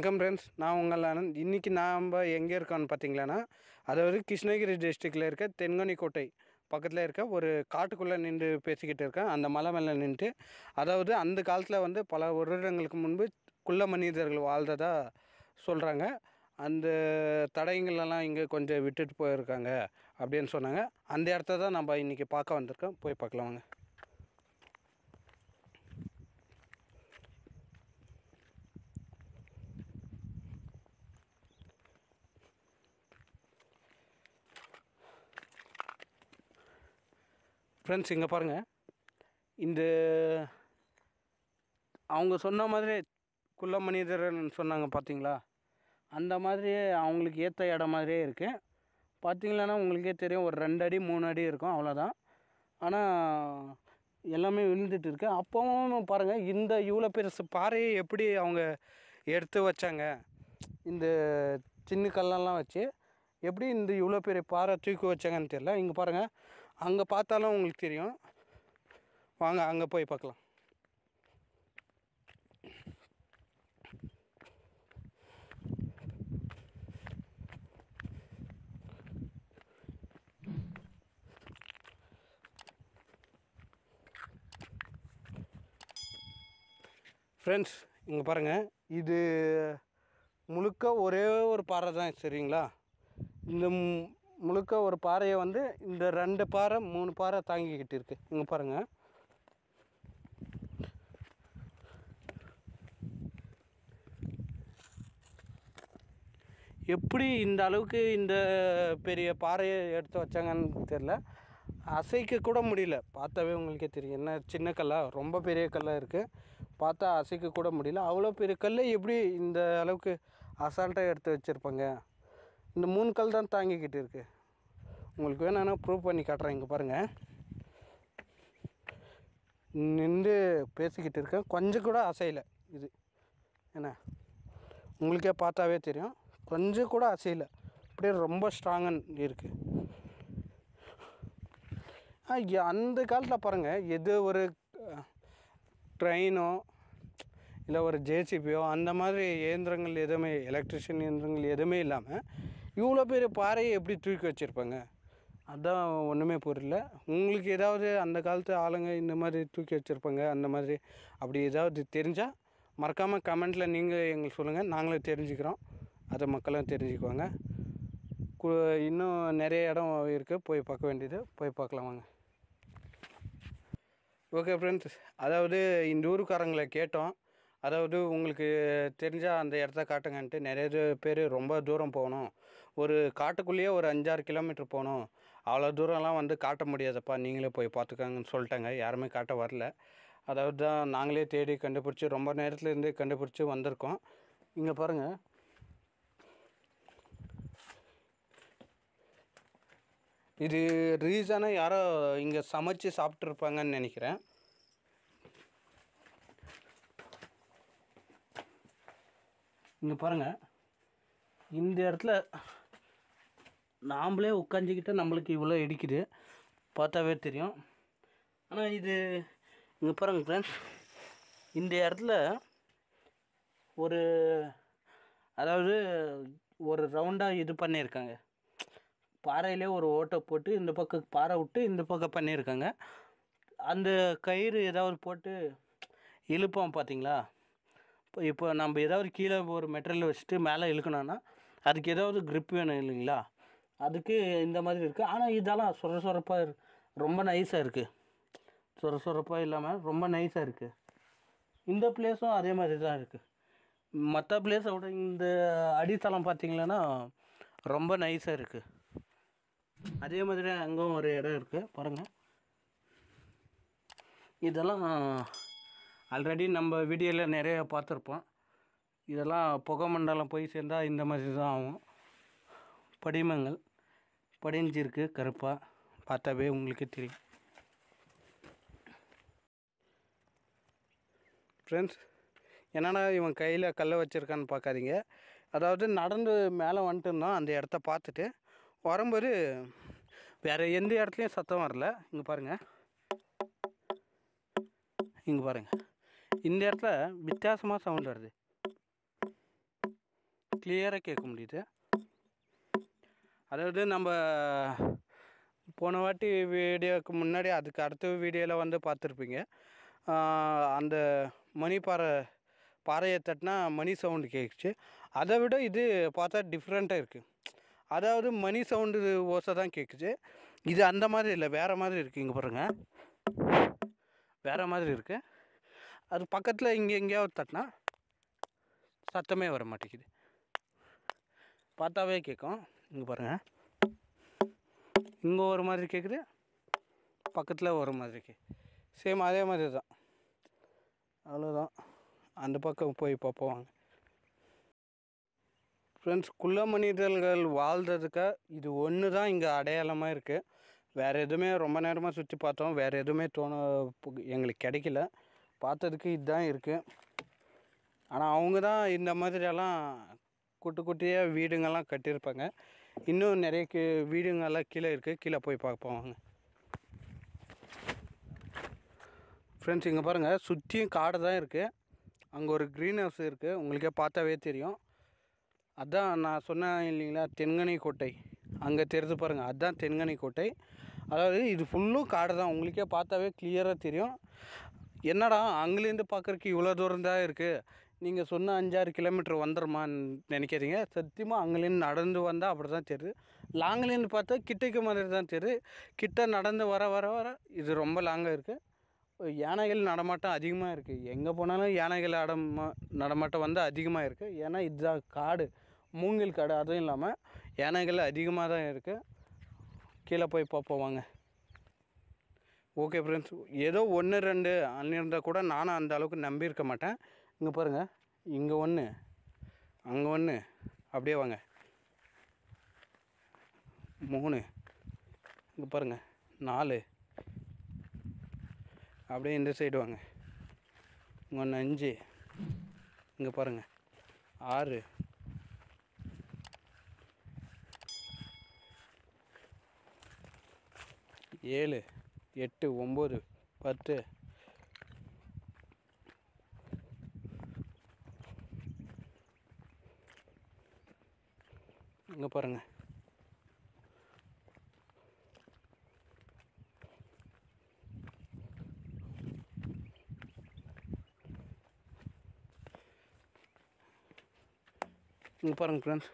வணக்கம் ஃப்ரெண்ட்ஸ் நான் உங்கள் ஆனந்த் இன்றைக்கி நாம் எங்கே இருக்கோம்னு பார்த்தீங்களான்னா அதாவது கிருஷ்ணகிரி டிஸ்ட்ரிக்டில் இருக்க தென்கனி கோட்டை பக்கத்தில் இருக்க ஒரு காட்டுக்குள்ளே நின்று பேசிக்கிட்டு இருக்கேன் அந்த மலை மேலே நின்றுட்டு அதாவது அந்த காலத்தில் வந்து பல வருடங்களுக்கு முன்பு குள்ள மனிதர்கள் வாழ்ந்ததா சொல்கிறாங்க அந்த தடயங்களெல்லாம் இங்கே கொஞ்சம் விட்டுட்டு போயிருக்காங்க அப்படின்னு சொன்னாங்க அந்த இடத்த தான் நம்ம இன்றைக்கி பார்க்க வந்திருக்கோம் போய் பார்க்கலாம் வாங்க ஃப்ரெண்ட்ஸ் இங்கே பாருங்கள் இந்த அவங்க சொன்ன மாதிரி குள்ள மனிதர்னு சொன்னாங்க பார்த்தீங்களா அந்த மாதிரியே அவங்களுக்கு ஏற்ற இடம் மாதிரியே இருக்குது பார்த்தீங்களான்னா உங்களுக்கே தெரியும் ஒரு ரெண்டு அடி மூணு அடி இருக்கும் அவ்வளோதான் ஆனால் எல்லாமே விழுந்துட்டு இருக்கு அப்போவும் பாருங்கள் இந்த இவ்வளோ பெருசு பாறையை எப்படி அவங்க எடுத்து வச்சாங்க இந்த சின்ன கல்லெல்லாம் வச்சு எப்படி இந்த இவ்வளோ பெரிய பாறை தூக்கி வச்சாங்கன்னு தெரியல இங்கே பாருங்கள் அங்கே பார்த்தாலும் உங்களுக்கு தெரியும் வாங்க அங்கே போய் பார்க்கலாம் ஃப்ரெண்ட்ஸ் இங்கே பாருங்கள் இது முழுக்க ஒரே ஒரு பாறை தான் சரிங்களா இந்த மு- முழுக்க ஒரு பாறையை வந்து இந்த ரெண்டு பாறை மூணு பாறை தாங்கிக்கிட்டு இருக்கு இங்கே பாருங்கள் எப்படி இந்த அளவுக்கு இந்த பெரிய பாறையை எடுத்து வச்சாங்கன்னு தெரில அசைக்க கூட முடியல பார்த்தாவே உங்களுக்கே தெரியும் என்ன சின்ன கல்லா ரொம்ப பெரிய கல்லாக இருக்குது பார்த்தா அசைக்க கூட முடியல அவ்வளோ பெரிய கல்லை எப்படி இந்த அளவுக்கு அசால்ட்டாக எடுத்து வச்சுருப்பாங்க இந்த மூணு கல் தான் தாங்கிக்கிட்டு இருக்கு உங்களுக்கு வேணும்னா ப்ரூவ் பண்ணி காட்டுறேன் இங்கே பாருங்கள் நின்று பேசிக்கிட்டு இருக்கேன் கொஞ்சம் கூட அசையலை இது என்ன உங்களுக்கே பார்த்தாவே தெரியும் கொஞ்சம் கூட அசையலை அப்படியே ரொம்ப ஸ்ட்ராங்காக இருக்குது ஆ, இ- அந்த காலத்தில் பாருங்கள் எது ஒரு ட்ரெயினோ இல்லை ஒரு ஜேசிபியோ அந்த மாதிரி இயந்திரங்கள் எதுவுமே எலக்ட்ரிஷியன் இயந்திரங்கள் எதுவுமே இல்லாமல் இவ்வளோ பெரிய பாறையை எப்படி தூக்கி வச்சுருப்பாங்க அதான் ஒன்றுமே புரியல உங்களுக்கு ஏதாவது அந்த காலத்து ஆளுங்க இந்த மாதிரி தூக்கி வச்சுருப்பாங்க அந்த மாதிரி அப்படி ஏதாவது தெரிஞ்சால் மறக்காமல் கமெண்ட்டில் நீங்கள் எங்களுக்கு சொல்லுங்கள் நாங்களும் தெரிஞ்சுக்கிறோம் அதை மக்களும் தெரிஞ்சுக்குவாங்க கு- இன்னும் நிறைய இடம் இருக்குது போய் பார்க்க வேண்டியது போய் பார்க்கலாம் வாங்க ஓகே ஃப்ரெண்ட்ஸ் அதாவது இந்த ஊருக்காரங்களை கேட்டோம் அதாவது உங்களுக்கு தெரிஞ்சால் அந்த இடத்த காட்டுங்கன்ட்டு நிறைய பேர் ரொம்ப தூரம் போகணும் ஒரு காட்டுக்குள்ளேயே ஒரு அஞ்சாறு கிலோமீட்டர் போகணும் அவ்வளோ தூரம்லாம் வந்து காட்ட முடியாதப்பா நீங்களே போய் பார்த்துக்கங்கன்னு சொல்லிட்டாங்க யாருமே காட்ட வரல அதாவது தான் நாங்களே தேடி கண்டுபிடிச்சி ரொம்ப நேரத்துலேருந்தே கண்டுபிடிச்சி வந்திருக்கோம் இங்கே பாருங்கள் இது ரீசனாக யாரோ இங்கே சமைச்சு சாப்பிட்ருப்பாங்கன்னு நினைக்கிறேன் இங்கே பாருங்கள் இந்த இடத்துல நாம்ளே உட்காந்துக்கிட்டு நம்மளுக்கு இவ்வளோ இடிக்குது பார்த்தாவே தெரியும் ஆனால் இது இங்கே பாருங்க ஃப்ரெண்ட்ஸ் இந்த இடத்துல ஒரு அதாவது ஒரு ரவுண்டாக இது பண்ணியிருக்காங்க பாறையிலே ஒரு ஓட்டை போட்டு இந்த பக்கம் பாறை விட்டு இந்த பக்கம் பண்ணியிருக்காங்க அந்த கயிறு ஏதாவது போட்டு இழுப்போம் பார்த்தீங்களா இப்போ இப்போ நம்ம ஏதாவது கீழே ஒரு மெட்டீரியல் வச்சுட்டு மேலே இழுக்கணும்னா அதுக்கு ஏதாவது grip வேணும் இல்லைங்களா அதுக்கு இந்த மாதிரி இருக்குது ஆனால் இதெல்லாம் சொர சொரப்பாக இரு- ரொம்ப நைஸாக இருக்குது சொர சொரப்பாக இல்லாமல் ரொம்ப நைஸாக இருக்குது இந்த பிளேஸும் அதே மாதிரி தான் இருக்குது மற்ற பிளேஸை விட இந்த அடித்தளம் பார்த்தீங்கன்னா ரொம்ப நைஸாக இருக்குது அதே மாதிரி அங்கும் ஒரு இடம் இருக்குது பாருங்கள் இதெல்லாம் ஆல்ரெடி நம்ம வீடியோவில் நிறைய பார்த்துருப்போம் இதெல்லாம் புகை மண்டலம் போய் சேர்ந்தால் இந்த மாதிரி தான் ஆகும் படிமங்கள் படிஞ்சிருக்கு கருப்பாக பார்த்தாவே உங்களுக்கு தெரியும் ஃப்ரெண்ட்ஸ் என்னடா இவன் கையில் கல்லை வச்சுருக்கான்னு பார்க்காதீங்க அதாவது நடந்து மேலே வந்துட்டு இருந்தோம் அந்த இடத்த பார்த்துட்டு வரும்போது வேறு எந்த இடத்துலையும் சத்தம் வரல இங்கே பாருங்கள் இங்கே பாருங்கள் இந்த இடத்துல வித்தியாசமாக சவுண்ட் வருது கிளியராக கேட்க முடியுது அதாவது நம்ம போன வாட்டி வீடியோவுக்கு முன்னாடி அதுக்கு அடுத்த வீடியோவில் வந்து பார்த்துருப்பீங்க ஆஹ் அந்த மணி பாறை பாறையை தட்டினா மணி சவுண்டு கேட்குச்சு அதை விட இது பார்த்தா டிஃப்ரெண்ட்டாக இருக்குது அதாவது மணி சவுண்டு ஓசை தான் கேட்குச்சு இது அந்த மாதிரி இல்லை வேறு மாதிரி இருக்குது இங்கே பாருங்கள் வேறு மாதிரி இருக்குது அது பக்கத்தில் இங்கே எங்கேயாவது தட்டினா சத்தமே வர மாட்டேங்குது பார்த்தாவே கேட்கும் இங்கே பாருங்கள் இங்கே ஒரு மாதிரி கேட்குது பக்கத்தில் ஒரு மாதிரி கே சேம் அதே மாதிரி தான் அவ்வளோதான் அந்த பக்கம் போய் பார்ப்போம் வாங்க ஃப்ரெண்ட்ஸ் குள்ள மனிதர்கள் வாழ்ந்ததுக்கு இது ஒன்று தான் இங்கே அடையாளமாக இருக்குது வேறு எதுவுமே ரொம்ப நேரமாக சுற்றி பார்த்தோம் வேறு எதுவுமே தோண எங்களுக்கு கிடைக்கல பார்த்ததுக்கு இதுதான் இருக்குது ஆனால் அவங்க தான் இந்த மாதிரியெல்லாம் குட்டி குட்டியாக வீடுங்கெல்லாம் கட்டியிருப்பாங்க இன்னும் நிறைய கீ வீடுங்கெல்லாம் கீழே இருக்குது கீழே போய் பார்ப்போம் வாங்க ஃப்ரெண்ட்ஸ் இங்கே பாருங்கள் சுற்றியும் காடு தான் இருக்குது அங்கே ஒரு க்ரீன் ஹவுஸ் இருக்குது உங்களுக்கே பார்த்தாவே தெரியும் அதான் நான் சொன்னேன் இல்லைங்களா தென்கனி கோட்டை அங்கே தெரிஞ்சு பாருங்கள் அதுதான் தென்கனி கோட்டை அதாவது இது ஃபுல்லும் காடு தான் உங்களுக்கே பார்த்தாவே கிளியராக தெரியும் என்னடா அங்கேருந்து பார்க்குறக்கு இவ்வளோ தூரம் தான் இருக்குது நீங்கள் சொன்ன அஞ்சாறு கிலோமீட்டர் வந்துடுமான்னு நினைக்கிறீங்க சத்தியமாக அங்கேருந்து நடந்து வந்தால் அப்படி தான் தெரியுது லாங்லேருந்து பார்த்தா கிட்டக்கு மாதிரி தான் தெரியுது கிட்ட நடந்து வர வர வர இது ரொம்ப லாங்காக இருக்குது யானைகள் நடமாட்டம் அதிகமாக இருக்குது எங்கே போனாலும் யானைகள் அடமா நடமாட்டம் வந்து அதிகமாக இருக்குது ஏன்னா இதுதான் காடு மூங்கில் காடு அதுவும் இல்லாமல் யானைகள் அதிகமாக தான் இருக்குது கீழே போய் பார்ப்போம் வாங்க ஓகே ஃப்ரெண்ட்ஸ் ஏதோ ஒன்று ரெண்டு அன்னிருந்தால் கூட நானும் அந்த அளவுக்கு நம்பியிருக்க மாட்டேன் இங்கே பாருங்கள் இங்கே ஒன்று அங்கே ஒன்று அப்படியே வாங்க மூணு இங்கே பாருங்கள் நாலு அப்படியே இந்த சைடு வாங்க இங்கே ஒன்று அஞ்சு இங்கே பாருங்கள் ஆறு ஏழு எட்டு ஒம்பது பத்து இங்கே பாருங்கள் இங்கே பாருங்க ஃப்ரெண்ட்ஸ்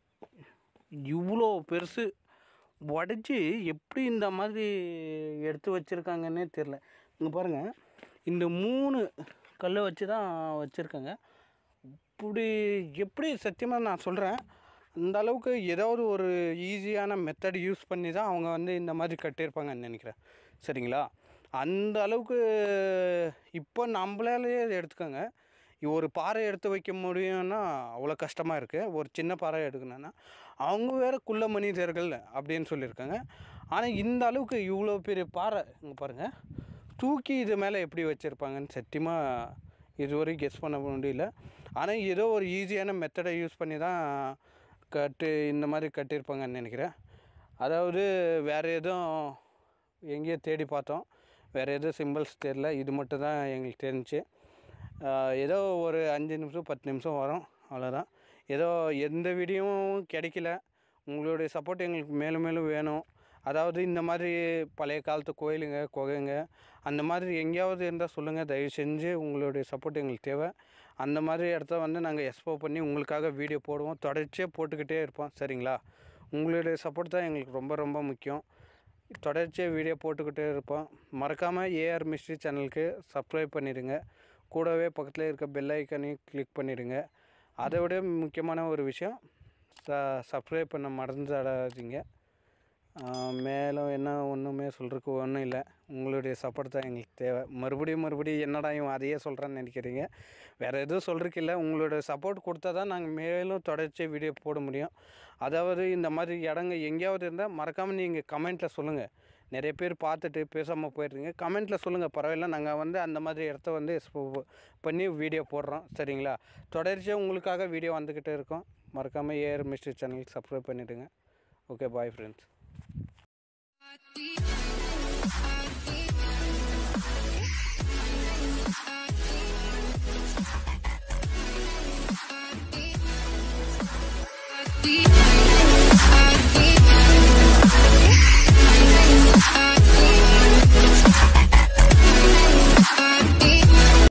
இவ்வளோ பெருசு உடச்சி எப்படி இந்த மாதிரி எடுத்து வச்சுருக்காங்கன்னே தெரில இங்கே பாருங்கள் இந்த மூணு கல்லை வச்சு தான் வச்சுருக்காங்க இப்படி எப்படி சத்தியமாக நான் சொல்கிறேன் அந்த அளவுக்கு ஏதாவது ஒரு ஈஸியான மெத்தட் யூஸ் பண்ணி தான் அவங்க வந்து இந்த மாதிரி கட்டியிருப்பாங்கன்னு நினைக்கிறேன் சரிங்களா அந்த அளவுக்கு இப்போ நம்மளாலேயே எடுத்துக்கோங்க ஒரு பாறை எடுத்து வைக்க முடியும்னா அவ்வளோ கஷ்டமாக இருக்குது ஒரு சின்ன பாறை எடுக்கணும்னா அவங்க வேறு குள்ள மனிதர்கள் அப்படின்னு சொல்லியிருக்காங்க ஆனால் இந்த அளவுக்கு இவ்வளோ பெரிய பாறை இங்கே பாருங்கள் தூக்கி இது மேலே எப்படி வச்சுருப்பாங்கன்னு சத்தியமாக இதுவரைக்கும் கெஸ் பண்ண முடியல ஆனால் ஏதோ ஒரு ஈஸியான மெத்தடை யூஸ் பண்ணி தான் கட்டு இந்த மாதிரி கட்டியிருப்பாங்கன்னு நினைக்கிறேன் அதாவது வேறு எதுவும் எங்கேயோ தேடி பார்த்தோம் வேறு எதுவும் சிம்பிள்ஸ் தெரில இது மட்டும் தான் எங்களுக்கு தெரிஞ்சுச்சு ஆஹ் ஏதோ ஒரு அஞ்சு நிமிஷம் பத்து நிமிஷம் வரும் அவ்வளோதான் ஏதோ எந்த வீடியோவும் கிடைக்கல உங்களுடைய சப்போர்ட் எங்களுக்கு மேலும் மேலும் வேணும் அதாவது இந்த மாதிரி பழைய காலத்து கோயிலுங்க குகைங்க அந்த மாதிரி எங்கேயாவது இருந்தால் சொல்லுங்கள் தயவு செஞ்சு உங்களுடைய சப்போர்ட் எங்களுக்கு தேவை அந்த மாதிரி இடத்த வந்து நாங்கள் எக்ஸ்போ பண்ணி உங்களுக்காக வீடியோ போடுவோம் தொடர்ச்சியாக போட்டுக்கிட்டே இருப்போம் சரிங்களா உங்களுடைய சப்போர்ட் தான் எங்களுக்கு ரொம்ப ரொம்ப முக்கியம் தொடர்ச்சியாக வீடியோ போட்டுக்கிட்டே இருப்போம் மறக்காமல் ஏஆர் மிஸ்ட்ரி சேனலுக்கு சப்ஸ்கிரைப் பண்ணிடுங்க கூடவே பக்கத்தில் இருக்க பெல் ஐக்கனையும் கிளிக் பண்ணிடுங்க அதை விட முக்கியமான ஒரு விஷயம் ச சப்ஸ்கிரைப் பண்ண மறந்துடாதீங்க ஆஹ் மேலும் என்ன ஒன்றுமே சொல்கிறதுக்கு ஒன்றும் இல்லை உங்களுடைய சப்போர்ட் தான் எங்களுக்கு தேவை மறுபடியும் மறுபடியும் என்னடா இவன் அதையே சொல்கிறேன்னு நினைக்கிறீங்க வேறு எதுவும் சொல்கிறதுக்கு இல்லை உங்களுடைய சப்போர்ட் கொடுத்தா தான் நாங்கள் மேலும் தொடர்ச்சி வீடியோ போட முடியும் அதாவது இந்த மாதிரி இடங்க எங்கேயாவது இருந்தால் மறக்காமல் நீங்கள் கமெண்ட்டில் சொல்லுங்கள் நிறைய பேர் பார்த்துட்டு பேசாமல் போயிடுறீங்க கமெண்ட்டில் சொல்லுங்கள் பரவாயில்ல நாங்கள் வந்து அந்த மாதிரி இடத்த வந்து expo பண்ணி வீடியோ போடுறோம் சரிங்களா தொடர்ச்சியாக உங்களுக்காக வீடியோ வந்துக்கிட்டே இருக்கோம் மறக்காமல் ஏஆர் மிஸ்டர் சேனலுக்கு சப்ஸ்கிரைப் பண்ணிவிடுங்க ஓகே பாய் ஃப்ரெண்ட்ஸ்